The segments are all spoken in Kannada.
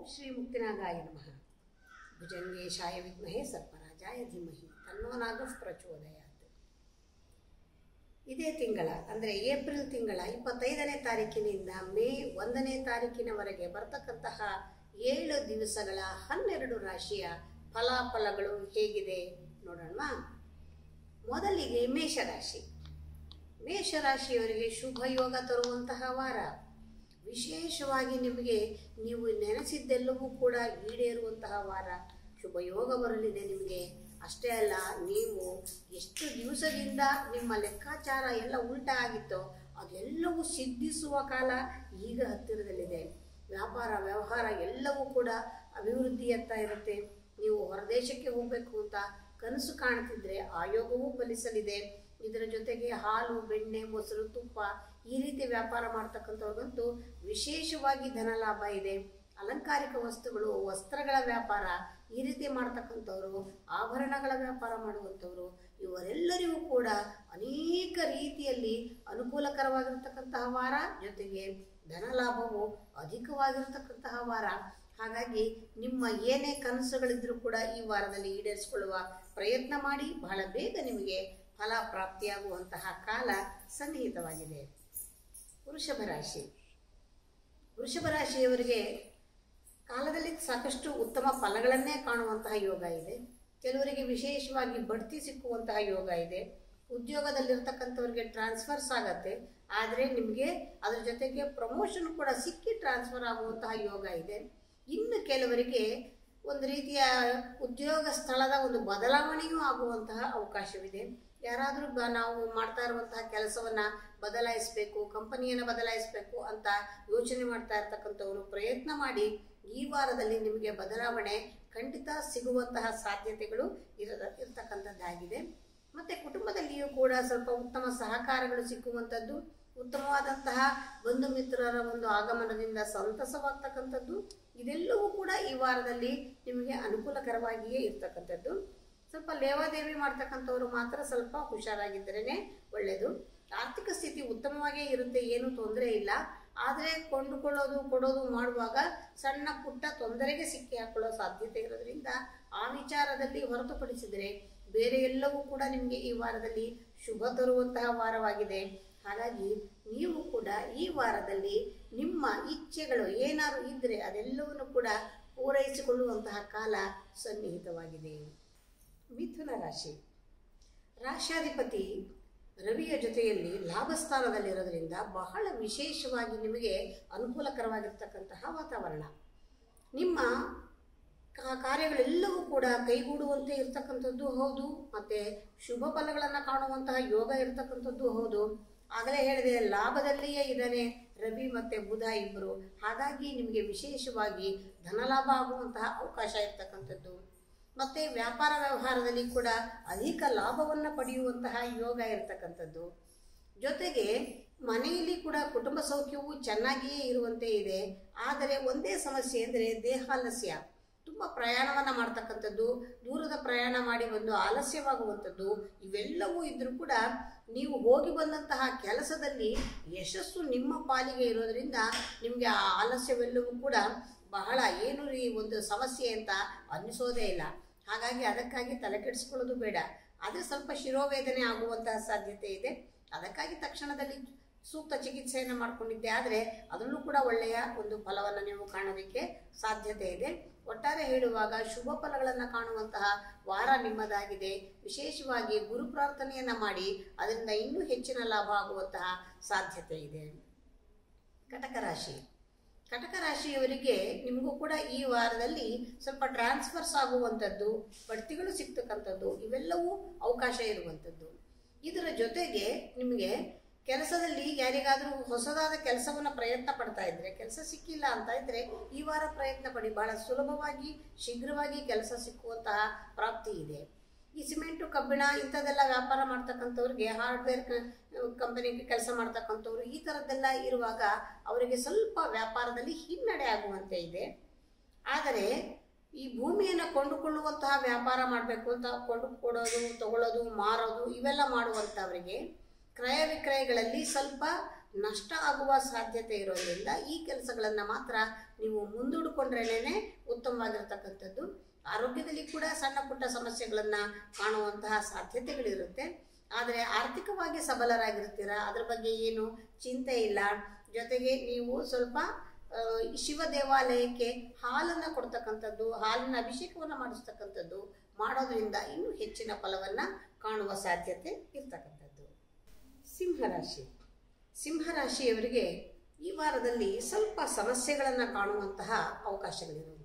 ಶ್ರೀ ಮುಕ್ತಿನಾಗಾಯ ನಮಃ ಭುಜಂಗೇಶಾಯ ವಿದ್ಮಹೇ ಸರ್ಪರಾಜಾಯ ಧೀಮಹಿ ತನ್ನೋ ನಾಗಃ ಪ್ರಚೋದಯಾತ್ ಇದೇ ತಿಂಗಳ ಅಂದರೆ ಏಪ್ರಿಲ್ ತಿಂಗಳ ಇಪ್ಪತ್ತೈದನೇ ತಾರೀಕಿನಿಂದ ಮೇ ಒಂದನೇ ತಾರೀಕಿನವರೆಗೆ ಬರ್ತಕ್ಕಂತಹ ಏಳು ದಿವಸಗಳ ಹನ್ನೆರಡು ರಾಶಿಯ ಫಲಾಫಲಗಳು ಹೇಗಿದೆ ನೋಡೋಣ ಮೊದಲಿಗೆ ಮೇಷರಾಶಿ ಮೇಷರಾಶಿಯವರಿಗೆ ಶುಭ ಯೋಗ ತರುವಂತಹ ವಾರ ವಿಶೇಷವಾಗಿ ನಿಮಗೆ ನೀವು ನೆನೆಸಿದ್ದೆಲ್ಲವೂ ಕೂಡ ಈಡೇರುವಂತಹ ವಾರ ಶುಭ ಯೋಗ ಬರಲಿದೆ ನಿಮಗೆ ಅಷ್ಟೇ ಅಲ್ಲ ನೀವು ಎಷ್ಟು ದಿವಸದಿಂದ ನಿಮ್ಮ ಲೆಕ್ಕಾಚಾರ ಎಲ್ಲ ಉಲ್ಟಾ ಆಗಿತ್ತೋ ಅದೆಲ್ಲವೂ ಸಿದ್ಧಿಸುವ ಕಾಲ ಈಗ ಹತ್ತಿರದಲ್ಲಿದೆ ವ್ಯಾಪಾರ ವ್ಯವಹಾರ ಎಲ್ಲವೂ ಕೂಡ ಅಭಿವೃದ್ಧಿಯತ್ತ ಇರುತ್ತೆ ನೀವು ಹೊರದೇಶಕ್ಕೆ ಹೋಗಬೇಕು ಅಂತ ಕನಸು ಕಾಣ್ತಿದ್ರೆ ಆಯೋಗವೂ ಫಲಿಸಲಿದೆ ಇದರ ಜೊತೆಗೆ ಹಾಲು ಬೆಣ್ಣೆ ಮೊಸರು ತುಪ್ಪ ಈ ರೀತಿ ವ್ಯಾಪಾರ ಮಾಡ್ತಕ್ಕಂಥವ್ರಿಗಂತೂ ವಿಶೇಷವಾಗಿ ಧನ ಲಾಭ ಇದೆ ಅಲಂಕಾರಿಕ ವಸ್ತುಗಳು ವಸ್ತ್ರಗಳ ವ್ಯಾಪಾರ ಈ ರೀತಿ ಮಾಡ್ತಕ್ಕಂಥವ್ರು ಆಭರಣಗಳ ವ್ಯಾಪಾರ ಮಾಡುವಂಥವ್ರು ಇವರೆಲ್ಲರಿಗೂ ಕೂಡ ಅನೇಕ ರೀತಿಯಲ್ಲಿ ಅನುಕೂಲಕರವಾಗಿರ್ತಕ್ಕಂತಹ ವಾರ ಜೊತೆಗೆ ಧನ ಲಾಭವು ಅಧಿಕವಾಗಿರ್ತಕ್ಕಂತಹ ವಾರ ಹಾಗಾಗಿ ನಿಮ್ಮ ಏನೇ ಕನಸುಗಳಿದ್ರೂ ಕೂಡ ಈ ವಾರದಲ್ಲಿ ಈಡೇರಿಸಿಕೊಳ್ಳುವ ಪ್ರಯತ್ನ ಮಾಡಿ ಬಹಳ ಬೇಗ ನಿಮಗೆ ಫಲ ಪ್ರಾಪ್ತಿಯಾಗುವಂತಹ ಕಾಲ ಸನ್ನಿಹಿತವಾಗಿದೆ ವೃಷಭ ರಾಶಿ ವೃಷಭ ರಾಶಿಯವರಿಗೆ ಕಾಲದಲ್ಲಿ ಸಾಕಷ್ಟು ಉತ್ತಮ ಫಲಗಳನ್ನೇ ಕಾಣುವಂತಹ ಯೋಗ ಇದೆ ಕೆಲವರಿಗೆ ವಿಶೇಷವಾಗಿ ಬಡ್ತಿ ಸಿಕ್ಕುವಂತಹ ಯೋಗ ಇದೆ ಉದ್ಯೋಗದಲ್ಲಿರ್ತಕ್ಕಂಥವ್ರಿಗೆ ಟ್ರಾನ್ಸ್ಫರ್ಸ್ ಆಗತ್ತೆ ಆದರೆ ನಿಮಗೆ ಅದರ ಜೊತೆಗೆ ಪ್ರಮೋಷನ್ ಕೂಡ ಸಿಕ್ಕಿ ಟ್ರಾನ್ಸ್ಫರ್ ಆಗುವಂತಹ ಯೋಗ ಇದೆ ಇನ್ನು ಕೆಲವರಿಗೆ ಒಂದು ರೀತಿಯ ಉದ್ಯೋಗ ಸ್ಥಳದ ಒಂದು ಬದಲಾವಣೆಯೂ ಆಗುವಂತಹ ಅವಕಾಶವಿದೆ ಯಾರಾದರೂ ಬ ನಾವು ಮಾಡ್ತಾ ಇರುವಂತಹ ಕೆಲಸವನ್ನು ಬದಲಾಯಿಸಬೇಕು ಕಂಪನಿಯನ್ನು ಬದಲಾಯಿಸಬೇಕು ಅಂತ ಯೋಚನೆ ಮಾಡ್ತಾ ಇರ್ತಕ್ಕಂಥವ್ರು ಪ್ರಯತ್ನ ಮಾಡಿ ಈ ವಾರದಲ್ಲಿ ನಿಮಗೆ ಬದಲಾವಣೆ ಖಂಡಿತ ಸಿಗುವಂತಹ ಸಾಧ್ಯತೆಗಳು ಇರ ಇರತಕ್ಕಂಥದ್ದಾಗಿದೆ ಮತ್ತು ಕುಟುಂಬದಲ್ಲಿಯೂ ಕೂಡ ಸ್ವಲ್ಪ ಉತ್ತಮ ಸಹಕಾರಗಳು ಸಿಕ್ಕುವಂಥದ್ದು ಉತ್ತಮವಾದಂತಹ ಬಂಧು ಮಿತ್ರರ ಒಂದು ಆಗಮನದಿಂದ ಸಂತಸವಾಗ್ತಕ್ಕಂಥದ್ದು ಇದೆಲ್ಲವೂ ಕೂಡ ಈ ವಾರದಲ್ಲಿ ನಿಮಗೆ ಅನುಕೂಲಕರವಾಗಿಯೇ ಇರ್ತಕ್ಕಂಥದ್ದು ಸ್ವಲ್ಪ ಲೇವಾದೇವಿ ಮಾಡ್ತಕ್ಕಂಥವ್ರು ಮಾತ್ರ ಸ್ವಲ್ಪ ಹುಷಾರಾಗಿದ್ದರೇ ಒಳ್ಳೆಯದು ಆರ್ಥಿಕ ಸ್ಥಿತಿ ಉತ್ತಮವಾಗೇ ಇರುತ್ತೆ ಏನೂ ತೊಂದರೆ ಇಲ್ಲ ಆದರೆ ಕೊಂಡುಕೊಳ್ಳೋದು ಕೊಡೋದು ಮಾಡುವಾಗ ಸಣ್ಣ ಪುಟ್ಟ ತೊಂದರೆಗೆ ಸಿಕ್ಕಿ ಹಾಕೊಳ್ಳೋ ಸಾಧ್ಯತೆ ಇರೋದ್ರಿಂದ ಆ ವಿಚಾರದಲ್ಲಿ ಹೊರತುಪಡಿಸಿದರೆ ಬೇರೆ ಎಲ್ಲವೂ ಕೂಡ ನಿಮಗೆ ಈ ವಾರದಲ್ಲಿ ಶುಭ ತರುವಂತಹ ವಾರವಾಗಿದೆ ಹಾಗಾಗಿ ನೀವು ಕೂಡ ಈ ವಾರದಲ್ಲಿ ನಿಮ್ಮ ಇಚ್ಛೆಗಳು ಏನಾದರೂ ಇದ್ದರೆ ಅದೆಲ್ಲವನ್ನು ಕೂಡ ಪೂರೈಸಿಕೊಳ್ಳುವಂತಹ ಕಾಲ ಸನ್ನಿಹಿತವಾಗಿದೆ ಮಿಥುನ ರಾಶಿ ರಾಶ್ಯಾಧಿಪತಿ ರವಿಯ ಜೊತೆಯಲ್ಲಿ ಲಾಭಸ್ಥಾನದಲ್ಲಿರೋದ್ರಿಂದ ಬಹಳ ವಿಶೇಷವಾಗಿ ನಿಮಗೆ ಅನುಕೂಲಕರವಾಗಿರ್ತಕ್ಕಂತಹ ವಾತಾವರಣ ನಿಮ್ಮ ಕಾ- ಕಾರ್ಯಗಳೆಲ್ಲವೂ ಕೂಡ ಕೈಗೂಡುವಂತೆ ಇರ್ತಕ್ಕಂಥದ್ದು ಹೌದು ಮತ್ತು ಶುಭ ಫಲಗಳನ್ನು ಕಾಣುವಂತಹ ಯೋಗ ಇರ್ತಕ್ಕಂಥದ್ದು ಹೌದು ಆಗಲೇ ಹೇಳಿದೆ ಲಾಭದಲ್ಲಿಯೇ ಇದ್ದಾನೆ ರವಿ ಮತ್ತು ಬುಧ ಇಬ್ಬರು ಹಾಗಾಗಿ ನಿಮಗೆ ವಿಶೇಷವಾಗಿ ಧನಲಾಭ ಆಗುವಂತಹ ಅವಕಾಶ ಇರ್ತಕ್ಕಂಥದ್ದು ಮತ್ತು ವ್ಯಾಪಾರ ವ್ಯವಹಾರದಲ್ಲಿ ಕೂಡ ಅಧಿಕ ಲಾಭವನ್ನು ಪಡೆಯುವಂತಹ ಯೋಗ ಇರತಕ್ಕಂಥದ್ದು ಜೊತೆಗೆ ಮನೆಯಲ್ಲಿ ಕೂಡ ಕುಟುಂಬ ಸೌಖ್ಯವು ಚೆನ್ನಾಗಿಯೇ ಇರುವಂತೆ ಇದೆ ಆದರೆ ಒಂದೇ ಸಮಸ್ಯೆ ಅಂದರೆ ದೇಹಾಲಸ್ಯ ತುಂಬ ಪ್ರಯಾಣವನ್ನು ಮಾಡ್ತಕ್ಕಂಥದ್ದು ದೂರದ ಪ್ರಯಾಣ ಮಾಡಿ ಬಂದು ಆಲಸ್ಯವಾಗುವಂಥದ್ದು ಇವೆಲ್ಲವೂ ಇದ್ದರೂ ಕೂಡ ನೀವು ಹೋಗಿ ಬಂದಂತಹ ಕೆಲಸದಲ್ಲಿ ಯಶಸ್ಸು ನಿಮ್ಮ ಪಾಲಿಗೆ ಇರೋದರಿಂದ ನಿಮಗೆ ಆ ಆಲಸ್ಯವೆಲ್ಲವೂ ಕೂಡ ಬಹಳ ಏನು ರೀ ಒಂದು ಸಮಸ್ಯೆ ಅಂತ ಅನ್ನಿಸೋದೇ ಇಲ್ಲ ಹಾಗಾಗಿ ಅದಕ್ಕಾಗಿ ತಲೆ ಕೆಡಿಸ್ಕೊಳ್ಳೋದು ಬೇಡ ಆದರೆ ಸ್ವಲ್ಪ ಶಿರೋವೇದನೆ ಆಗುವಂತಹ ಸಾಧ್ಯತೆ ಇದೆ ಅದಕ್ಕಾಗಿ ತಕ್ಷಣದಲ್ಲಿ ಸೂಕ್ತ ಚಿಕಿತ್ಸೆಯನ್ನು ಮಾಡಿಕೊಂಡಿದ್ದೆ ಆದರೆ ಅದರಲ್ಲೂ ಕೂಡ ಒಳ್ಳೆಯ ಒಂದು ಫಲವನ್ನು ನೀವು ಕಾಣೋದಕ್ಕೆ ಸಾಧ್ಯತೆ ಇದೆ ಒಟ್ಟಾರೆ ಹೇಳುವಾಗ ಶುಭ ಫಲಗಳನ್ನು ಕಾಣುವಂತಹ ವಾರ ನಿಮ್ಮದಾಗಿದೆ ವಿಶೇಷವಾಗಿ ಗುರು ಪ್ರಾರ್ಥನೆಯನ್ನು ಮಾಡಿ ಅದರಿಂದ ಇನ್ನೂ ಹೆಚ್ಚಿನ ಲಾಭ ಆಗುವಂತಹ ಸಾಧ್ಯತೆ ಇದೆ ಕಟಕ ರಾಶಿ ಕಟಕ ರಾಶಿಯವರಿಗೆ ನಿಮಗೂ ಕೂಡ ಈ ವಾರದಲ್ಲಿ ಸ್ವಲ್ಪ ಟ್ರಾನ್ಸ್ಫರ್ಸ್ ಆಗುವಂಥದ್ದು ಬಡ್ತಿಗಳು ಸಿಗ್ತಕ್ಕಂಥದ್ದು ಇವೆಲ್ಲವೂ ಅವಕಾಶ ಇರುವಂಥದ್ದು ಇದರ ಜೊತೆಗೆ ನಿಮಗೆ ಕೆಲಸದಲ್ಲಿ ಯಾರಿಗಾದರೂ ಹೊಸದಾದ ಕೆಲಸವನ್ನು ಪ್ರಯತ್ನ ಪಡ್ತಾ ಇದ್ರೆ ಕೆಲಸ ಸಿಕ್ಕಿಲ್ಲ ಅಂತ ಇದ್ರೆ ಈ ವಾರ ಪ್ರಯತ್ನ ಪಡಿ ಬಹಳ ಸುಲಭವಾಗಿ ಶೀಘ್ರವಾಗಿ ಕೆಲಸ ಸಿಕ್ಕುವಂತಹ ಪ್ರಾಪ್ತಿ ಇದೆ ಈ ಸಿಮೆಂಟು ಕಬ್ಬಿಣ ಇಂಥದ್ದೆಲ್ಲ ವ್ಯಾಪಾರ ಮಾಡ್ತಕ್ಕಂಥವ್ರಿಗೆ ಹಾರ್ಡ್ವೇರ್ ಕಂಪನಿಗೆ ಕೆಲಸ ಮಾಡ್ತಕ್ಕಂಥವ್ರು ಈ ಥರದ್ದೆಲ್ಲ ಇರುವಾಗ ಅವರಿಗೆ ಸ್ವಲ್ಪ ವ್ಯಾಪಾರದಲ್ಲಿ ಹಿನ್ನಡೆ ಆಗುವಂತೆ ಇದೆ ಆದರೆ ಈ ಭೂಮಿಯನ್ನು ಕೊಂಡುಕೊಳ್ಳುವಂತಹ ವ್ಯಾಪಾರ ಮಾಡಬೇಕು ಅಂತ ಕೊಂಡು ಕೊಡೋದು ತಗೊಳ್ಳೋದು ಮಾರೋದು ಇವೆಲ್ಲ ಮಾಡುವಂಥವರಿಗೆ ಕ್ರಯ ವಿಕ್ರಯಗಳಲ್ಲಿ ಸ್ವಲ್ಪ ನಷ್ಟ ಆಗುವ ಸಾಧ್ಯತೆ ಇರೋದ್ರಿಂದ ಈ ಕೆಲಸಗಳನ್ನು ಮಾತ್ರ ನೀವು ಮುಂದೂಡಿಕೊಂಡ್ರೇನೆ ಉತ್ತಮವಾಗಿರ್ತಕ್ಕಂಥದ್ದು ಆರೋಗ್ಯದಲ್ಲಿ ಕೂಡ ಸಣ್ಣ ಪುಟ್ಟ ಸಮಸ್ಯೆಗಳನ್ನು ಕಾಣುವಂತಹ ಸಾಧ್ಯತೆಗಳಿರುತ್ತೆ ಆದರೆ ಆರ್ಥಿಕವಾಗಿ ಸಬಲರಾಗಿರ್ತೀರ ಅದ್ರ ಬಗ್ಗೆ ಏನು ಚಿಂತೆ ಇಲ್ಲ ಜೊತೆಗೆ ನೀವು ಸ್ವಲ್ಪ ಆ, ಶಿವ ದೇವಾಲಯಕ್ಕೆ ಹಾಲನ್ನು ಕೊಡ್ತಕ್ಕಂಥದ್ದು ಹಾಲಿನ ಅಭಿಷೇಕವನ್ನು ಮಾಡಿಸ್ತಕ್ಕಂಥದ್ದು ಮಾಡೋದ್ರಿಂದ ಇನ್ನೂ ಹೆಚ್ಚಿನ ಫಲವನ್ನು ಕಾಣುವ ಸಾಧ್ಯತೆ ಇರ್ತಕ್ಕಂಥದ್ದು ಸಿಂಹರಾಶಿ ಸಿಂಹರಾಶಿಯವರಿಗೆ ಈ ವಾರದಲ್ಲಿ ಸ್ವಲ್ಪ ಸಮಸ್ಯೆಗಳನ್ನು ಕಾಣುವಂತಹ ಅವಕಾಶಗಳಿರುವಂಥದ್ದು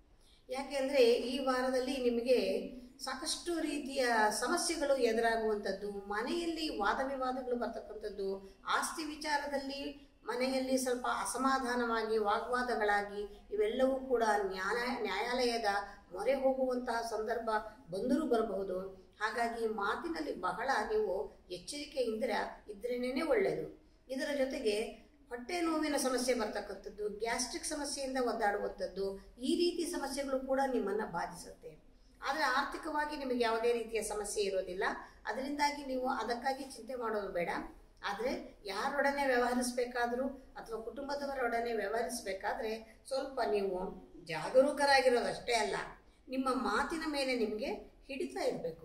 ಯಾಕೆಂದರೆ ಈ ವಾರದಲ್ಲಿ ನಿಮಗೆ ಸಾಕಷ್ಟು ರೀತಿಯ ಸಮಸ್ಯೆಗಳು ಎದುರಾಗುವಂಥದ್ದು ಮನೆಯಲ್ಲಿ ವಾದ ವಿವಾದಗಳು ಬರ್ತಕ್ಕಂಥದ್ದು ಆಸ್ತಿ ವಿಚಾರದಲ್ಲಿ ಮನೆಯಲ್ಲಿ ಸ್ವಲ್ಪ ಅಸಮಾಧಾನವಾಗಿ ವಾಗ್ವಾದಗಳಾಗಿ ಇವೆಲ್ಲವೂ ಕೂಡ ನ್ಯಾಯ ನ್ಯಾಯಾಲಯದ ಮೊರೆ ಹೋಗುವಂತಹ ಸಂದರ್ಭ ಬಂದರೂ ಬರಬಹುದು ಹಾಗಾಗಿ ಮಾತಿನಲ್ಲಿ ಬಹಳ ನೀವು ಎಚ್ಚರಿಕೆಯಿಂದ ಇದ್ರೇನೇ ಒಳ್ಳೆಯದು ಇದರ ಜೊತೆಗೆ ಹೊಟ್ಟೆ ನೋವಿನ ಸಮಸ್ಯೆ ಬರ್ತಕ್ಕಂಥದ್ದು ಗ್ಯಾಸ್ಟ್ರಿಕ್ ಸಮಸ್ಯೆಯಿಂದ ಒದ್ದಾಡುವಂಥದ್ದು ಈ ರೀತಿ ಸಮಸ್ಯೆಗಳು ಕೂಡ ನಿಮ್ಮನ್ನು ಬಾಧಿಸುತ್ತೆ ಆದರೆ ಆರ್ಥಿಕವಾಗಿ ನಿಮಗೆ ಯಾವುದೇ ರೀತಿಯ ಸಮಸ್ಯೆ ಇರೋದಿಲ್ಲ ಅದರಿಂದಾಗಿ ನೀವು ಅದಕ್ಕಾಗಿ ಚಿಂತೆ ಮಾಡೋದು ಬೇಡ ಆದರೆ ಯಾರೊಡನೆ ವ್ಯವಹರಿಸಬೇಕಾದ್ರೂ ಅಥವಾ ಕುಟುಂಬದವರೊಡನೆ ವ್ಯವಹರಿಸಬೇಕಾದ್ರೆ ಸ್ವಲ್ಪ ನೀವು ಜಾಗರೂಕರಾಗಿರೋದಷ್ಟೇ ಅಲ್ಲ ನಿಮ್ಮ ಮಾತಿನ ಮೇಲೆ ನಿಮಗೆ ಹಿಡಿತ ಇರಬೇಕು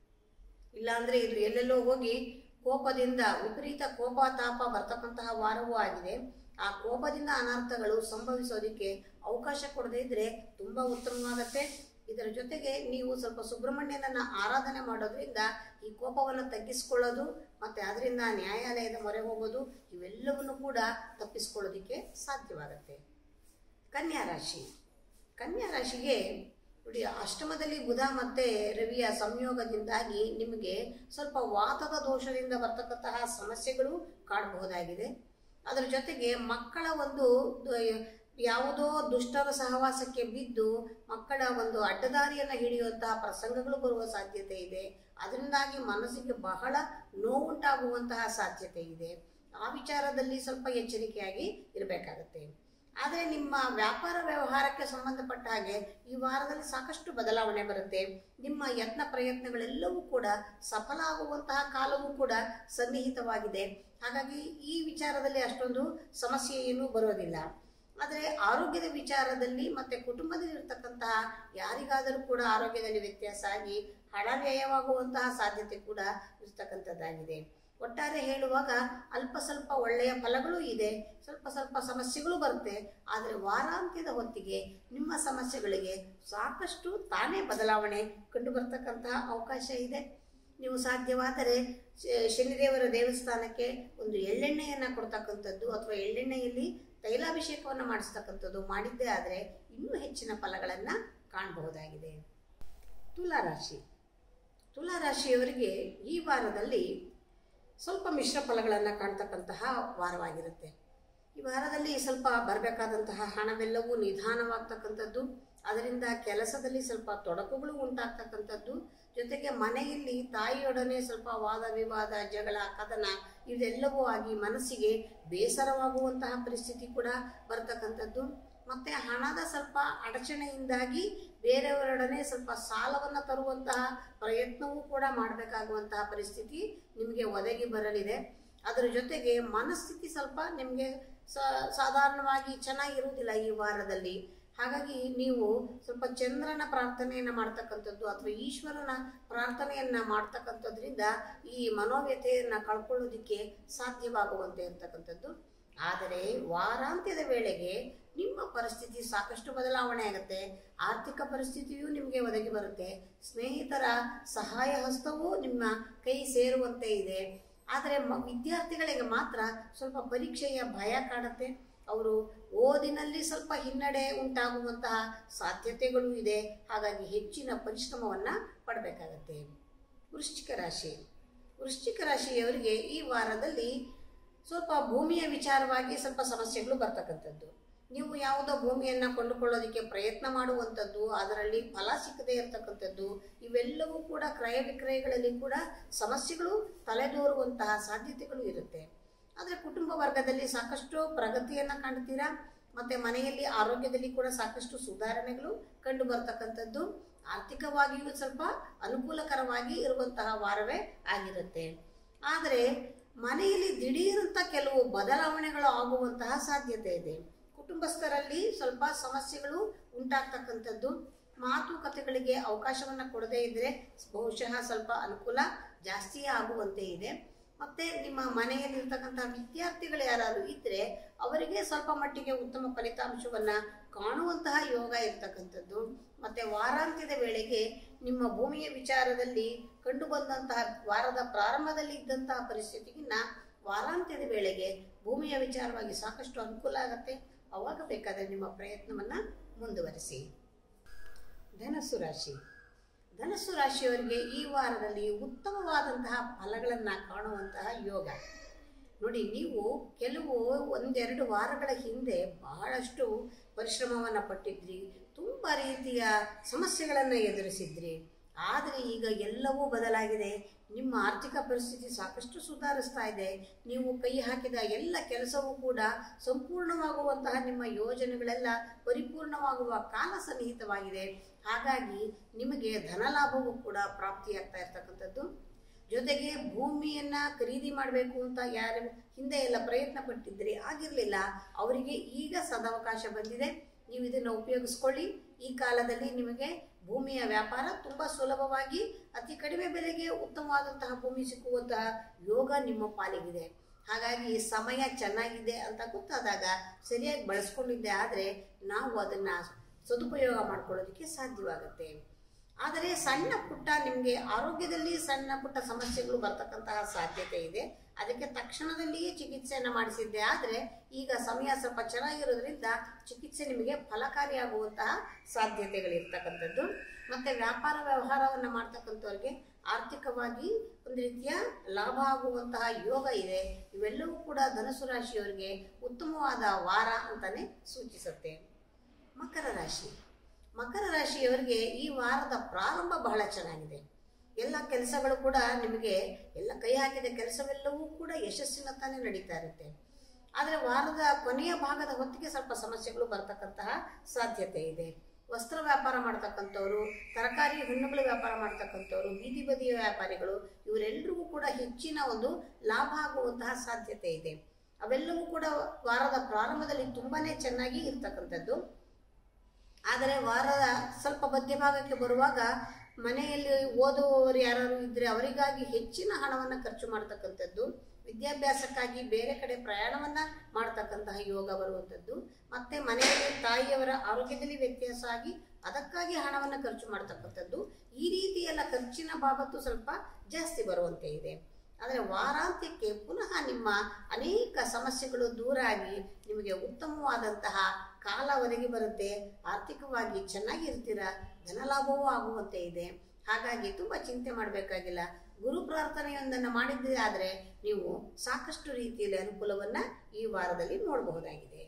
ಇಲ್ಲಾಂದರೆ ಇದು ಎಲ್ಲೆಲ್ಲೋ ಹೋಗಿ ಕೋಪದಿಂದ ವಿಪರೀತ ಕೋಪ ತಾಪ ಬರ್ತಕ್ಕಂತಹ ವಾರವೂ ಆಗಿದೆ ಆ ಕೋಪದಿಂದ ಅನರ್ಥಗಳು ಸಂಭವಿಸೋದಕ್ಕೆ ಅವಕಾಶ ಕೊಡದೇ ಇದ್ರೆ ತುಂಬ ಉತ್ತಮವಾಗತ್ತೆ ಇದರ ಜೊತೆಗೆ ನೀವು ಸ್ವಲ್ಪ ಸುಬ್ರಹ್ಮಣ್ಯನನ್ನ ಆರಾಧನೆ ಮಾಡೋದ್ರಿಂದ ಈ ಕೋಪವನ್ನು ತಗ್ಗಿಸ್ಕೊಳ್ಳೋದು ಮತ್ತೆ ಅದರಿಂದ ನ್ಯಾಯಾಲಯದ ಮೊರೆ ಹೋಗೋದು ಇವೆಲ್ಲವನ್ನು ಕೂಡ ತಪ್ಪಿಸ್ಕೊಳ್ಳೋದಕ್ಕೆ ಸಾಧ್ಯವಾಗುತ್ತೆ ಕನ್ಯಾ ರಾಶಿ ಕನ್ಯಾ ರಾಶಿಗೆ ನೋಡಿ ಅಷ್ಟಮದಲ್ಲಿ ಬುಧ ಮತ್ತೆ ರವಿಯ ಸಂಯೋಗದಿಂದಾಗಿ ನಿಮಗೆ ಸ್ವಲ್ಪ ವಾತದ ದೋಷದಿಂದ ಬರ್ತಕ್ಕಂತಹ ಸಮಸ್ಯೆಗಳು ಕಾಣಬಹುದಾಗಿದೆ ಅದರ ಜೊತೆಗೆ ಮಕ್ಕಳ ಒಂದು ದ- ಯಾವುದೋ ದುಷ್ಟರ ಸಹವಾಸಕ್ಕೆ ಬಿದ್ದು ಮಕ್ಕಳ ಒಂದು ಅಡ್ಡದಾರಿಯನ್ನು ಹಿಡಿಯುವಂತಹ ಪ್ರಸಂಗಗಳು ಬರುವ ಸಾಧ್ಯತೆ ಇದೆ ಅದರಿಂದಾಗಿ ಮನಸ್ಸಿಗೆ ಬಹಳ ನೋವುಂಟಾಗುವಂತಹ ಸಾಧ್ಯತೆ ಇದೆ ಆ ವಿಚಾರದಲ್ಲಿ ಸ್ವಲ್ಪ ಎಚ್ಚರಿಕೆಯಾಗಿ ಇರಬೇಕಾಗತ್ತೆ ಆದರೆ ನಿಮ್ಮ ವ್ಯಾಪಾರ ವ್ಯವಹಾರಕ್ಕೆ ಸಂಬಂಧಪಟ್ಟ ಹಾಗೆ ಈ ವಾರದಲ್ಲಿ ಸಾಕಷ್ಟು ಬದಲಾವಣೆ ಬರುತ್ತೆ ನಿಮ್ಮ ಯತ್ನ ಪ್ರಯತ್ನಗಳೆಲ್ಲವೂ ಕೂಡ ಸಫಲ ಆಗುವಂತಹ ಕಾಲವೂ ಕೂಡ ಸನ್ನಿಹಿತವಾಗಿದೆ ಹಾಗಾಗಿ ಈ ವಿಚಾರದಲ್ಲಿ ಅಷ್ಟೊಂದು ಸಮಸ್ಯೆ ಏನೂ ಬರೋದಿಲ್ಲ ಆದರೆ ಆರೋಗ್ಯದ ವಿಚಾರದಲ್ಲಿ ಮತ್ತೆ ಕುಟುಂಬದಲ್ಲಿ ಇರ್ತಕ್ಕಂತಹ ಯಾರಿಗಾದರೂ ಕೂಡ ಆರೋಗ್ಯದಲ್ಲಿ ವ್ಯತ್ಯಾಸ ಆಗಿ ಹಣ ವ್ಯಯವಾಗುವಂತಹ ಸಾಧ್ಯತೆ ಕೂಡ ಇರ್ತಕ್ಕಂಥದ್ದಾಗಿದೆ ಒಟ್ಟಾರೆ ಹೇಳುವಾಗ ಅಲ್ಪ ಸ್ವಲ್ಪ ಒಳ್ಳೆಯ ಫಲಗಳು ಇದೆ ಸ್ವಲ್ಪ ಸ್ವಲ್ಪ ಸಮಸ್ಯೆಗಳು ಬರುತ್ತೆ ಆದರೆ ವಾರಾಂತ್ಯದ ಹೊತ್ತಿಗೆ ನಿಮ್ಮ ಸಮಸ್ಯೆಗಳಿಗೆ ಸಾಕಷ್ಟು ತಾನೇ ಬದಲಾವಣೆ ಕಂಡು ಬರ್ತಕ್ಕಂತಹ ಅವಕಾಶ ಇದೆ ನೀವು ಸಾಧ್ಯವಾದರೆ ಶ- ಶನಿದೇವರ ದೇವಸ್ಥಾನಕ್ಕೆ ಒಂದು ಎಳ್ಳೆಣ್ಣೆಯನ್ನು ಕೊಡ್ತಕ್ಕಂಥದ್ದು ಅಥವಾ ಎಳ್ಳೆಣ್ಣೆಯಲ್ಲಿ ತೈಲಾಭಿಷೇಕವನ್ನು ಮಾಡಿಸ್ತಕ್ಕಂಥದ್ದು ಮಾಡಿದ್ದೇ ಆದರೆ ಇನ್ನೂ ಹೆಚ್ಚಿನ ಫಲಗಳನ್ನು ಕಾಣಬಹುದಾಗಿದೆ ತುಲಾರಾಶಿ ತುಲಾರಾಶಿಯವರಿಗೆ ಈ ವಾರದಲ್ಲಿ ಸ್ವಲ್ಪ ಮಿಶ್ರ ಫಲಗಳನ್ನು ಕಾಣ್ತಕ್ಕಂತಹ ವಾರವಾಗಿರುತ್ತೆ ಈ ವಾರದಲ್ಲಿ ಸ್ವಲ್ಪ ಬರಬೇಕಾದಂತಹ ಹಣವೆಲ್ಲವೂ ನಿಧಾನವಾಗ್ತಕ್ಕಂಥದ್ದು ಅದರಿಂದ ಕೆಲಸದಲ್ಲಿ ಸ್ವಲ್ಪ ತೊಡಕುಗಳು ಉಂಟಾಗ್ತಕ್ಕಂಥದ್ದು ಜೊತೆಗೆ ಮನೆಯಲ್ಲಿ ತಾಯಿಯೊಡನೆ ಸ್ವಲ್ಪ ವಾದ ವಿವಾದ ಜಗಳ ಕದನ ಇದೆಲ್ಲವೂ ಆಗಿ ಮನಸ್ಸಿಗೆ ಬೇಸರವಾಗುವಂತಹ ಪರಿಸ್ಥಿತಿ ಕೂಡ ಬರ್ತಕ್ಕಂಥದ್ದು ಮತ್ತೆ ಹಣದ ಸ್ವಲ್ಪ ಅಡಚಣೆಯಿಂದಾಗಿ ಬೇರೆಯವರೊಡನೆ ಸ್ವಲ್ಪ ಸಾಲವನ್ನು ತರುವಂತಹ ಪ್ರಯತ್ನವೂ ಕೂಡ ಮಾಡಬೇಕಾಗುವಂತಹ ಪರಿಸ್ಥಿತಿ ನಿಮಗೆ ಒದಗಿ ಬರಲಿದೆ ಅದರ ಜೊತೆಗೆ ಮನಸ್ಥಿತಿ ಸ್ವಲ್ಪ ನಿಮಗೆ ಸ- ಸಾಧಾರಣವಾಗಿ ಚೆನ್ನಾಗಿರುವುದಿಲ್ಲ ಈ ವಾರದಲ್ಲಿ ಹಾಗಾಗಿ ನೀವು ಸ್ವಲ್ಪ ಚಂದ್ರನ ಪ್ರಾರ್ಥನೆಯನ್ನು ಮಾಡ್ತಕ್ಕಂಥದ್ದು ಅಥವಾ ಈಶ್ವರನ ಪ್ರಾರ್ಥನೆಯನ್ನ ಮಾಡ್ತಕ್ಕಂಥದ್ರಿಂದ ಈ ಮನೋವ್ಯತೆಯನ್ನು ಕಳ್ಕೊಳ್ಳೋದಿಕ್ಕೆ ಸಾಧ್ಯವಾಗುವಂತೆ ಇರ್ತಕ್ಕಂಥದ್ದು ಆದರೆ ವಾರಾಂತ್ಯದ ವೇಳೆಗೆ ನಿಮ್ಮ ಪರಿಸ್ಥಿತಿ ಸಾಕಷ್ಟು ಬದಲಾವಣೆ ಆಗುತ್ತೆ ಆರ್ಥಿಕ ಪರಿಸ್ಥಿತಿಯೂ ನಿಮಗೆ ಒದಗಿ ಬರುತ್ತೆ ಸ್ನೇಹಿತರ ಸಹಾಯ ಹಸ್ತವೂ ನಿಮ್ಮ ಕೈ ಸೇರುವಂತೆ ಇದೆ ಆದರೆ ಮ ವಿದ್ಯಾರ್ಥಿಗಳಿಗೆ ಮಾತ್ರ ಸ್ವಲ್ಪ ಪರೀಕ್ಷೆಯ ಭಯ ಕಾಡುತ್ತೆ ಅವರು ಓದಿನಲ್ಲಿ ಸ್ವಲ್ಪ ಹಿನ್ನಡೆ ಉಂಟಾಗುವಂತಹ ಸಾಧ್ಯತೆಗಳು ಇದೆ ಹಾಗಾಗಿ ಹೆಚ್ಚಿನ ಪರಿಶ್ರಮವನ್ನು ಪಡಬೇಕಾಗತ್ತೆ ವೃಶ್ಚಿಕ ರಾಶಿ ವೃಶ್ಚಿಕ ರಾಶಿಯವರಿಗೆ ಈ ವಾರದಲ್ಲಿ ಸ್ವಲ್ಪ ಭೂಮಿಯ ವಿಚಾರವಾಗಿ ಸ್ವಲ್ಪ ಸಮಸ್ಯೆಗಳು ಬರ್ತಕ್ಕಂಥದ್ದು ನೀವು ಯಾವುದೋ ಭೂಮಿಯನ್ನು ಕೊಂಡುಕೊಳ್ಳೋದಕ್ಕೆ ಪ್ರಯತ್ನ ಮಾಡುವಂಥದ್ದು ಅದರಲ್ಲಿ ಫಲ ಸಿಕ್ಕದೇ ಇರತಕ್ಕಂಥದ್ದು ಇವೆಲ್ಲವೂ ಕೂಡ ಕ್ರಯ ವಿಕ್ರಯಗಳಲ್ಲಿ ಕೂಡ ಸಮಸ್ಯೆಗಳು ತಲೆದೋರುವಂತಹ ಸಾಧ್ಯತೆಗಳು ಇರುತ್ತೆ ಆದರೆ ಕುಟುಂಬ ವರ್ಗದಲ್ಲಿ ಸಾಕಷ್ಟು ಪ್ರಗತಿಯನ್ನು ಕಾಣ್ತೀರಾ ಮತ್ತು ಮನೆಯಲ್ಲಿ ಆರೋಗ್ಯದಲ್ಲಿ ಕೂಡ ಸಾಕಷ್ಟು ಸುಧಾರಣೆಗಳು ಕಂಡು ಬರ್ತಕ್ಕಂಥದ್ದು ಆರ್ಥಿಕವಾಗಿಯೂ ಸ್ವಲ್ಪ ಅನುಕೂಲಕರವಾಗಿ ಇರುವಂತಹ ವಾರವೇ ಆಗಿರುತ್ತೆ ಆದರೆ ಮನೆಯಲ್ಲಿ ದಿಢೀರಂತ ಕೆಲವು ಬದಲಾವಣೆಗಳು ಆಗುವಂತಹ ಸಾಧ್ಯತೆ ಇದೆ ಕುಟುಂಬಸ್ಥರಲ್ಲಿ ಸ್ವಲ್ಪ ಸಮಸ್ಯೆಗಳು ಉಂಟಾಗ್ತಕ್ಕಂಥದ್ದು ಮಾತುಕತೆಗಳಿಗೆ ಅವಕಾಶವನ್ನು ಕೊಡದೇ ಇದ್ದರೆ ಬಹುಶಃ ಸ್ವಲ್ಪ ಅನುಕೂಲ ಜಾಸ್ತಿಯೇ ಆಗುವಂತೆ ಇದೆ ಮತ್ತೆ ನಿಮ್ಮ ಮನೆಯಲ್ಲಿರ್ತಕ್ಕಂಥ ವಿದ್ಯಾರ್ಥಿಗಳು ಯಾರಾದರೂ ಇದ್ದರೆ ಅವರಿಗೆ ಸ್ವಲ್ಪ ಮಟ್ಟಿಗೆ ಉತ್ತಮ ಫಲಿತಾಂಶವನ್ನ ಕಾಣುವಂತಹ ಯೋಗ ಇರ್ತಕ್ಕಂಥದ್ದು ಮತ್ತೆ ವಾರಾಂತ್ಯದ ವೇಳೆಗೆ ನಿಮ್ಮ ಭೂಮಿಯ ವಿಚಾರದಲ್ಲಿ ಕಂಡು ಬಂದಂತಹ ವಾರದ ಪ್ರಾರಂಭದಲ್ಲಿ ಇದ್ದಂತಹ ಪರಿಸ್ಥಿತಿಗಿನ್ನ ವಾರಾಂತ್ಯದ ವೇಳೆಗೆ ಭೂಮಿಯ ವಿಚಾರವಾಗಿ ಸಾಕಷ್ಟು ಅನುಕೂಲ ಆಗತ್ತೆ ಅವಾಗ ಬೇಕಾದರೆ ನಿಮ್ಮ ಪ್ರಯತ್ನವನ್ನ ಮುಂದುವರಿಸಿ ಧನಸ್ಸು ರಾಶಿ ಧನಸ್ಸು ರಾಶಿಯವರಿಗೆ ಈ ವಾರದಲ್ಲಿ ಉತ್ತಮವಾದಂತಹ ಫಲಗಳನ್ನು ಕಾಣುವಂತಹ ಯೋಗ ನೋಡಿ ನೀವು ಕೆಲವು ಒಂದೆರಡು ವಾರಗಳ ಹಿಂದೆ ಬಹಳಷ್ಟು ಪರಿಶ್ರಮವನ್ನು ಪಟ್ಟಿದ್ರಿ ತುಂಬ ರೀತಿಯ ಸಮಸ್ಯೆಗಳನ್ನು ಎದುರಿಸಿದ್ರಿ ಆದರೆ ಈಗ ಎಲ್ಲವೂ ಬದಲಾಗಿದೆ ನಿಮ್ಮ ಆರ್ಥಿಕ ಪರಿಸ್ಥಿತಿ ಸಾಕಷ್ಟು ಸುಧಾರಿಸ್ತಾ ಇದೆ ನೀವು ಕೈ ಹಾಕಿದ ಎಲ್ಲ ಕೆಲಸವೂ ಕೂಡ ಸಂಪೂರ್ಣವಾಗುವಂತಹ ನಿಮ್ಮ ಯೋಜನೆಗಳೆಲ್ಲ ಪರಿಪೂರ್ಣವಾಗುವ ಕಾಲ ಸನ್ನಿಹಿತವಾಗಿದೆ ಹಾಗಾಗಿ ನಿಮಗೆ ಧನಲಾಭವೂ ಕೂಡ ಪ್ರಾಪ್ತಿಯಾಗ್ತಾ ಇರ್ತಕ್ಕಂಥದ್ದು ಜೊತೆಗೆ ಭೂಮಿಯನ್ನ ಖರೀದಿ ಮಾಡಬೇಕು ಅಂತ ಯಾರು ಹಿಂದೆ ಎಲ್ಲ ಪ್ರಯತ್ನ ಪಟ್ಟಿದ್ರಿ ಆಗಿರಲಿಲ್ಲ ಅವರಿಗೆ ಈಗ ಸದಾವಕಾಶ ಬಂದಿದೆ ನೀವು ಇದನ್ನು ಉಪಯೋಗಿಸ್ಕೊಳ್ಳಿ ಈ ಕಾಲದಲ್ಲಿ ನಿಮಗೆ ಭೂಮಿಯ ವ್ಯಾಪಾರ ತುಂಬ ಸುಲಭವಾಗಿ ಅತಿ ಕಡಿಮೆ ಬೆಲೆಗೆ ಉತ್ತಮವಾದಂತಹ ಭೂಮಿ ಸಿಕ್ಕುವಂತಹ ಯೋಗ ನಿಮ್ಮ ಪಾಲಿಗಿದೆ ಹಾಗಾಗಿ ಸಮಯ ಚೆನ್ನಾಗಿದೆ ಅಂತ ಗೊತ್ತಾದಾಗ ಸರಿಯಾಗಿ ಬಳಸ್ಕೊಂಡಿದ್ದೆ ಆದರೆ ನಾವು ಅದನ್ನು ಸದುಪಯೋಗ ಮಾಡ್ಕೊಳ್ಳೋದಕ್ಕೆ ಸಾಧ್ಯವಾಗುತ್ತೆ ಆದರೆ ಸಣ್ಣ ಪುಟ್ಟ ನಿಮಗೆ ಆರೋಗ್ಯದಲ್ಲಿ ಸಣ್ಣ ಪುಟ್ಟ ಸಮಸ್ಯೆಗಳು ಬರ್ತಕ್ಕಂತಹ ಸಾಧ್ಯತೆ ಇದೆ ಅದಕ್ಕೆ ತಕ್ಷಣದಲ್ಲಿಯೇ ಚಿಕಿತ್ಸೆಯನ್ನು ಮಾಡಿಸಿದ್ದೆ ಆದರೆ ಈಗ ಸಮಯ ಸ್ವಲ್ಪ ಚೆನ್ನಾಗಿರೋದ್ರಿಂದ ಚಿಕಿತ್ಸೆ ನಿಮಗೆ ಫಲಕಾರಿಯಾಗುವಂತಹ ಸಾಧ್ಯತೆಗಳಿರ್ತಕ್ಕಂಥದ್ದು ಮತ್ತೆ ವ್ಯಾಪಾರ ವ್ಯವಹಾರವನ್ನು ಮಾಡ್ತಕ್ಕಂಥವ್ರಿಗೆ ಆರ್ಥಿಕವಾಗಿ ಒಂದು ರೀತಿಯ ಲಾಭ ಆಗುವಂತಹ ಯೋಗ ಇದೆ ಇವೆಲ್ಲವೂ ಕೂಡ ಧನುಸು ರಾಶಿಯವರಿಗೆ ಉತ್ತಮವಾದ ವಾರ ಅಂತಾನೆ ಸೂಚಿಸುತ್ತೆ ಮಕರ ರಾಶಿ ಮಕರ ರಾಶಿಯವರಿಗೆ ಈ ವಾರದ ಪ್ರಾರಂಭ ಬಹಳ ಚೆನ್ನಾಗಿದೆ ಎಲ್ಲ ಕೆಲಸಗಳು ಕೂಡ ನಿಮಗೆ ಎಲ್ಲ ಕೈ ಹಾಕಿದ ಕೆಲಸವೆಲ್ಲವೂ ಕೂಡ ಯಶಸ್ಸಿನ ತಾನೇ ನಡೀತಾ ಇರುತ್ತೆ ಆದರೆ ವಾರದ ಕೊನೆಯ ಭಾಗದ ಹೊತ್ತಿಗೆ ಸ್ವಲ್ಪ ಸಮಸ್ಯೆಗಳು ಬರ್ತಕ್ಕಂತಹ ಸಾಧ್ಯತೆ ಇದೆ ವಸ್ತ್ರ ವ್ಯಾಪಾರ ಮಾಡ್ತಕ್ಕಂಥವ್ರು ತರಕಾರಿ ಹಣ್ಣುಗಳ ವ್ಯಾಪಾರ ಮಾಡ್ತಕ್ಕಂಥವ್ರು ಬೀದಿ ಬದಿಯ ವ್ಯಾಪಾರಿಗಳು ಇವರೆಲ್ಲರಿಗೂ ಕೂಡ ಹೆಚ್ಚಿನ ಒಂದು ಲಾಭ ಆಗುವಂತಹ ಸಾಧ್ಯತೆ ಇದೆ ಅವೆಲ್ಲವೂ ಕೂಡ ವಾರದ ಪ್ರಾರಂಭದಲ್ಲಿ ತುಂಬಾನೇ ಚೆನ್ನಾಗಿ ಇರ್ತಕ್ಕಂಥದ್ದು ಆದರೆ ವಾರದ ಸ್ವಲ್ಪ ಮಧ್ಯಭಾಗಕ್ಕೆ ಬರುವಾಗ ಮನೆಯಲ್ಲಿ ಓದುವವರು ಯಾರು ಇದ್ರೆ ಅವರಿಗಾಗಿ ಹೆಚ್ಚಿನ ಹಣವನ್ನು ಖರ್ಚು ಮಾಡ್ತಕ್ಕಂಥದ್ದು ವಿದ್ಯಾಭ್ಯಾಸಕ್ಕಾಗಿ ಬೇರೆ ಕಡೆ ಪ್ರಯಾಣವನ್ನ ಮಾಡ್ತಕ್ಕಂತಹ ಯೋಗ ಬರುವಂಥದ್ದು ಮತ್ತೆ ಮನೆಯಲ್ಲಿ ತಾಯಿಯವರ ಆರೋಗ್ಯದಲ್ಲಿ ವ್ಯತ್ಯಾಸ ಆಗಿ ಅದಕ್ಕಾಗಿ ಹಣವನ್ನು ಖರ್ಚು ಮಾಡ್ತಕ್ಕಂಥದ್ದು ಈ ರೀತಿ ಎಲ್ಲ ಖರ್ಚಿನ ಬಾಬತ್ತು ಸ್ವಲ್ಪ ಜಾಸ್ತಿ ಬರುವಂತೆ ಇದೆ ಆದರೆ ವಾರಾಂತ್ಯಕ್ಕೆ ಪುನಃ ನಿಮ್ಮ ಅನೇಕ ಸಮಸ್ಯೆಗಳು ದೂರ ಆಗಿ ನಿಮಗೆ ಉತ್ತಮವಾದಂತಹ ಕಾಲ ಒದಗಿ ಬರುತ್ತೆ ಆರ್ಥಿಕವಾಗಿ ಚೆನ್ನಾಗಿರ್ತೀರ ಧನಲಾಭವೂ ಆಗುವಂತೆ ಇದೆ ಹಾಗಾಗಿ ತುಂಬ ಚಿಂತೆ ಮಾಡಬೇಕಾಗಿಲ್ಲ ಗುರು ಪ್ರಾರ್ಥನೆಯೊಂದನ್ನು ಮಾಡಿದ್ದೇ ಆದರೆ ನೀವು ಸಾಕಷ್ಟು ರೀತಿಯಲ್ಲಿ ಅನುಕೂಲವನ್ನ ಈ ವಾರದಲ್ಲಿ ನೋಡಬಹುದಾಗಿದೆ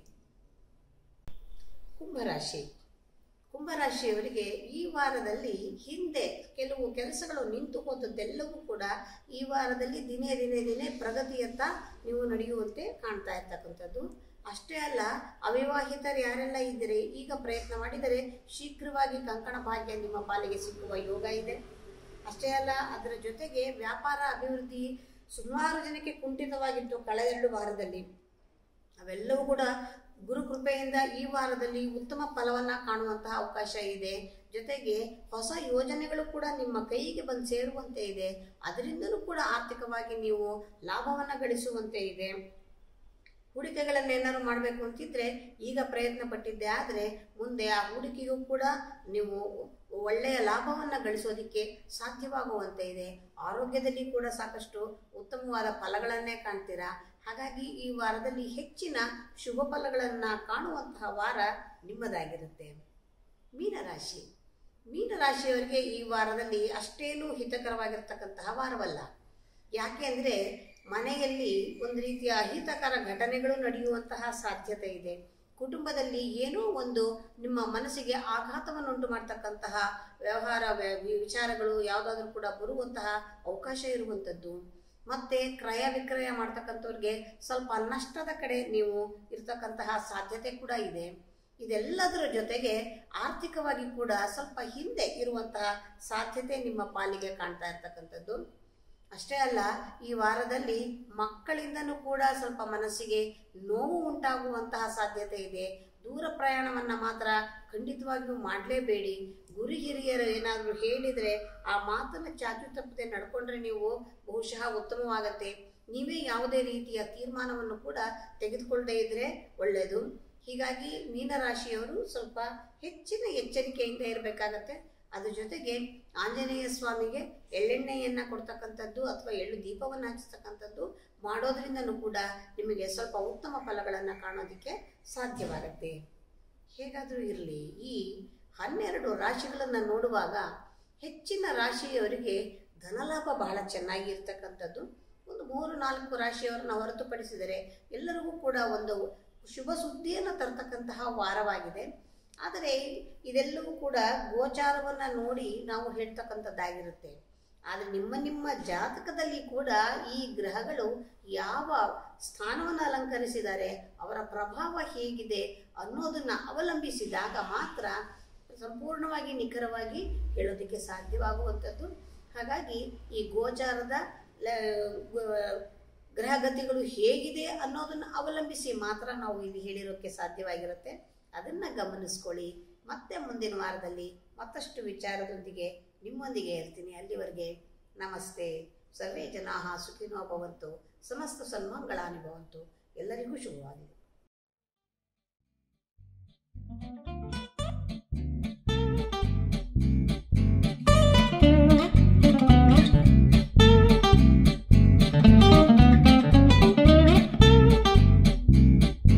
ಕುಂಭರಾಶಿ ಕುಂಭರಾಶಿಯವರಿಗೆ ಈ ವಾರದಲ್ಲಿ ಹಿಂದೆ ಕೆಲವು ಕೆಲಸಗಳು ನಿಂತು ಹೋದದ್ದೆಲ್ಲವೂ ಕೂಡ ಈ ವಾರದಲ್ಲಿ ದಿನೇ ದಿನೇ ದಿನೇ ಪ್ರಗತಿಯತ್ತ ನೀವು ನಡೆಯುವಂತೆ ಕಾಣ್ತಾ ಇರ್ತಕ್ಕಂಥದ್ದು ಅಷ್ಟೇ ಅಲ್ಲ ಅವಿವಾಹಿತರು ಯಾರೆಲ್ಲ ಇದ್ದರೆ ಈಗ ಪ್ರಯತ್ನ ಮಾಡಿದರೆ ಶೀಘ್ರವಾಗಿ ಕಂಕಣ ಭಾಗ್ಯ ನಿಮ್ಮ ಪಾಲಿಗೆ ಸಿಕ್ಕುವ ಯೋಗ ಇದೆ ಅಷ್ಟೇ ಅಲ್ಲ ಅದರ ಜೊತೆಗೆ ವ್ಯಾಪಾರ ಅಭಿವೃದ್ಧಿ ಸುಮಾರು ಜನಕ್ಕೆ ಕುಂಠಿತವಾಗಿತ್ತು ಕಳೆದೆರಡು ವಾರದಲ್ಲಿ ಅವೆಲ್ಲವೂ ಕೂಡ ಗುರು ಕೃಪೆಯಿಂದ ಈ ವಾರದಲ್ಲಿ ಉತ್ತಮ ಫಲವನ್ನ ಕಾಣುವಂತಹ ಅವಕಾಶ ಇದೆ ಜೊತೆಗೆ ಹೊಸ ಯೋಜನೆಗಳು ಕೂಡ ನಿಮ್ಮ ಕೈಗೆ ಬಂದು ಸೇರುವಂತೆ ಇದೆ ಅದರಿಂದಲೂ ಕೂಡ ಆರ್ಥಿಕವಾಗಿ ನೀವು ಲಾಭವನ್ನ ಗಳಿಸುವಂತೆ ಇದೆ ಹೂಡಿಕೆಗಳನ್ನು ಏನಾದ್ರು ಮಾಡಬೇಕು ಅಂತಿದ್ರೆ ಈಗ ಪ್ರಯತ್ನ ಪಟ್ಟಿದ್ದೆ ಆದರೆ ಮುಂದೆ ಆ ಹೂಡಿಕೆಗೂ ಕೂಡ ನೀವು ಒಳ್ಳೆಯ ಲಾಭವನ್ನು ಗಳಿಸೋದಕ್ಕೆ ಸಾಧ್ಯವಾಗುವಂತೆ ಇದೆ ಆರೋಗ್ಯದಲ್ಲಿ ಕೂಡ ಸಾಕಷ್ಟು ಉತ್ತಮವಾದ ಫಲಗಳನ್ನೇ ಕಾಣ್ತೀರಾ ಹಾಗಾಗಿ ಈ ವಾರದಲ್ಲಿ ಹೆಚ್ಚಿನ ಶುಭ ಫಲಗಳನ್ನು ಕಾಣುವಂತಹ ವಾರ ನಿಮ್ಮದಾಗಿರುತ್ತೆ ಮೀನರಾಶಿ ಮೀನರಾಶಿಯವರಿಗೆ ಈ ವಾರದಲ್ಲಿ ಅಷ್ಟೇನೂ ಹಿತಕರವಾಗಿರ್ತಕ್ಕಂತಹ ವಾರವಲ್ಲ ಯಾಕೆ ಅಂದರೆ ಮನೆಯಲ್ಲಿ ಒಂದು ರೀತಿಯ ಅಹಿತಕರ ಘಟನೆಗಳು ನಡೆಯುವಂತಹ ಸಾಧ್ಯತೆ ಇದೆ ಕುಟುಂಬದಲ್ಲಿ ಏನೋ ಒಂದು ನಿಮ್ಮ ಮನಸ್ಸಿಗೆ ಆಘಾತವನ್ನುಂಟು ಮಾಡ್ತಕ್ಕಂತಹ ವ್ಯವಹಾರ ವ್ಯ- ವಿಚಾರಗಳು ಯಾವುದಾದ್ರೂ ಕೂಡ ಬರುವಂತಹ ಅವಕಾಶ ಇರುವಂಥದ್ದು ಮತ್ತೆ ಕ್ರಯ ವಿಕ್ರಯ ಮಾಡ್ತಕ್ಕಂಥವ್ರಿಗೆ ಸ್ವಲ್ಪ ನಷ್ಟದ ಕಡೆ ನೀವು ಇರ್ತಕ್ಕಂತಹ ಸಾಧ್ಯತೆ ಕೂಡ ಇದೆ ಇದೆಲ್ಲದರ ಜೊತೆಗೆ ಆರ್ಥಿಕವಾಗಿ ಕೂಡ ಸ್ವಲ್ಪ ಹಿಂದೆ ಇರುವಂತಹ ಸಾಧ್ಯತೆ ನಿಮ್ಮ ಪಾಲಿಗೆ ಕಾಣ್ತಾ ಇರ್ತಕ್ಕಂಥದ್ದು ಅಷ್ಟೇ ಅಲ್ಲ ಈ ವಾರದಲ್ಲಿ ಮಕ್ಕಳಿಂದನೂ ಕೂಡ ಸ್ವಲ್ಪ ಮನಸ್ಸಿಗೆ ನೋವು ಉಂಟಾಗುವಂತಹ ಸಾಧ್ಯತೆ ಇದೆ ದೂರ ಪ್ರಯಾಣವನ್ನು ಮಾತ್ರ ಖಂಡಿತವಾಗಿಯೂ ಮಾಡಲೇಬೇಡಿ ಗುರು ಹಿರಿಯರು ಏನಾದರೂ ಹೇಳಿದರೆ ಆ ಮಾತನ್ನು ಚಾಚು ತಪ್ಪದೆ ನಡ್ಕೊಂಡ್ರೆ ನೀವು ಬಹುಶಃ ಉತ್ತಮವಾಗತ್ತೆ ನೀವೇ ಯಾವುದೇ ರೀತಿಯ ತೀರ್ಮಾನವನ್ನು ಕೂಡ ತೆಗೆದುಕೊಳ್ಳದೇ ಇದ್ರೆ ಒಳ್ಳೆಯದು ಹೀಗಾಗಿ ಮೀನರಾಶಿಯವರು ಸ್ವಲ್ಪ ಹೆಚ್ಚಿನ ಎಚ್ಚರಿಕೆಯಿಂದ ಇರಬೇಕಾಗತ್ತೆ ಅದ್ರ ಜೊತೆಗೆ ಆಂಜನೇಯ ಸ್ವಾಮಿಗೆ ಎಳ್ಳೆಣ್ಣೆಯನ್ನು ಕೊಡ್ತಕ್ಕಂಥದ್ದು ಅಥವಾ ಎಳ್ಳು ದೀಪವನ್ನು ಹಚ್ಚತಕ್ಕಂಥದ್ದು ಮಾಡೋದ್ರಿಂದನೂ ಕೂಡ ನಿಮಗೆ ಸ್ವಲ್ಪ ಉತ್ತಮ ಫಲಗಳನ್ನು ಕಾಣೋದಕ್ಕೆ ಸಾಧ್ಯವಾಗತ್ತೆ ಹೇಗಾದರೂ ಇರಲಿ ಈ ಹನ್ನೆರಡು ರಾಶಿಗಳನ್ನು ನೋಡುವಾಗ ಹೆಚ್ಚಿನ ರಾಶಿಯವರಿಗೆ ಧನಲಾಭ ಬಹಳ ಚೆನ್ನಾಗಿ ಇರ್ತಕ್ಕಂಥದ್ದು ಒಂದು ಮೂರು ನಾಲ್ಕು ರಾಶಿಯವರನ್ನ ಹೊರತುಪಡಿಸಿದರೆ ಎಲ್ಲರಿಗೂ ಕೂಡ ಒಂದು ಶುಭ ಸುದ್ದಿಯನ್ನು ತರ್ತಕ್ಕಂತಹ ವಾರವಾಗಿದೆ ಆದರೆ ಇದೆಲ್ಲವೂ ಕೂಡ ಗೋಚಾರವನ್ನು ನೋಡಿ ನಾವು ಹೇಳ್ತಕ್ಕಂಥದ್ದಾಗಿರುತ್ತೆ ಆದರೆ ನಿಮ್ಮ ನಿಮ್ಮ ಜಾತಕದಲ್ಲಿ ಕೂಡ ಈ ಗ್ರಹಗಳು ಯಾವ ಸ್ಥಾನವನ್ನು ಅಲಂಕರಿಸಿದ್ದಾರೆ ಅವರ ಪ್ರಭಾವ ಹೇಗಿದೆ ಅನ್ನೋದನ್ನು ಅವಲಂಬಿಸಿದಾಗ ಮಾತ್ರ ಸಂಪೂರ್ಣವಾಗಿ ನಿಖರವಾಗಿ ಹೇಳೋದಕ್ಕೆ ಸಾಧ್ಯವಾಗುವಂಥದ್ದು ಹಾಗಾಗಿ ಈ ಗೋಚಾರದ ಲ- ಗ- ಗ್ರಹಗತಿಗಳು ಹೇಗಿದೆ ಅನ್ನೋದನ್ನು ಅವಲಂಬಿಸಿ ಮಾತ್ರ ನಾವು ಇಲ್ಲಿ ಹೇಳಿರೋಕ್ಕೆ ಸಾಧ್ಯವಾಗಿರುತ್ತೆ ಅದನ್ನು ಗಮನಿಸ್ಕೊಳ್ಳಿ ಮತ್ತೆ ಮುಂದಿನ ವಾರದಲ್ಲಿ ಮತ್ತಷ್ಟು ವಿಚಾರದೊಂದಿಗೆ ನಿಮ್ಮೊಂದಿಗೆ ಇರ್ತೀನಿ ಅಲ್ಲಿವರೆಗೆ ನಮಸ್ತೆ ಸರ್ವೇ ಜನಾ ಸುಖಿನೋ ಭವಂತು ಸಮಸ್ತ ಸನ್ಮಂಗಳಾನಿ ಭವಂತು ಎಲ್ಲರಿಗೂ ಶುಭವಾಗಲಿ